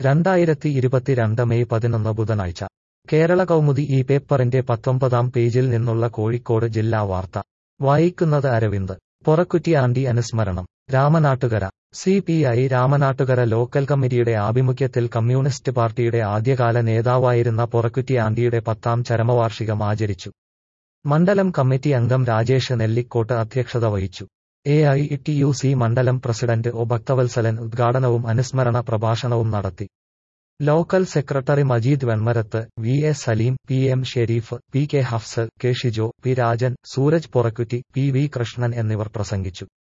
രണ്ടായിരത്തി ഇരുപത്തിരണ്ട് മെയ് പതിനൊന്ന് ബുധനാഴ്ച കേരള കൗമുദി ഈ പേപ്പറിന്റെ പത്തൊമ്പതാം പേജിൽ നിന്നുള്ള കോഴിക്കോട് ജില്ലാ വാർത്ത വായിക്കുന്നത് അരവിന്ദ് പൊറക്കുറ്റി ആണ്ടി അനുസ്മരണം Ramanattukara C P I Ramanattukara local കമ്മിറ്റിയുടെ ആഭിമുഖ്യത്തിൽ കമ്മ്യൂണിസ്റ്റ് പാർട്ടിയുടെ ആദ്യകാല നേതാവായിരുന്ന പൊറക്കുറ്റി ആണ്ടിയുടെ പത്താം ചരമവാർഷികം ആചരിച്ചു മണ്ഡലം കമ്മിറ്റി അംഗം രാജേഷ് നെല്ലിക്കോട്ട് അധ്യക്ഷത വഹിച്ചു A I T U C മണ്ഡലം പ്രസിഡന്റ് ഒ ഭക്തവത്സലൻ ഉദ്ഘാടനവും അനുസ്മരണ പ്രഭാഷണവും നടത്തി local secretary Majeed Venmarath V S Saleem P M Sherif P K Hafs K Shijo P Rajan Sooraj Porakkutti P V Krishnan എന്നിവർ പ്രസംഗിച്ചു